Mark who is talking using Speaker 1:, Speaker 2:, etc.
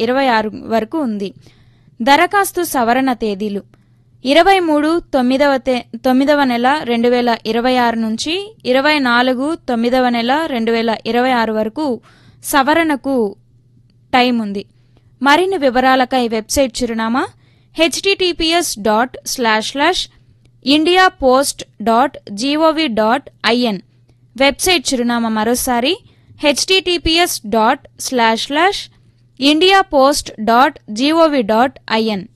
Speaker 1: ఇరవై ఆరు వరకు ఉంది దరఖాస్తు సవరణ తేదీలు ఇరవై మూడు తొమ్మిదవ తే తొమ్మిదవ నెల రెండు వేల ఇరవై ఆరు నుంచి ఇరవై నాలుగు తొమ్మిదవ నెల రెండు వేల ఇరవై ఆరు వరకు సవరణకు టైం ఉంది మరిన్ని వివరాలకై వెబ్సైట్ చిరునామా HTTPS dot slash slash India post dot GOV dot IN website చిరునామా మరోసారి HTTPS dot slash slash India post dot GOV dot IN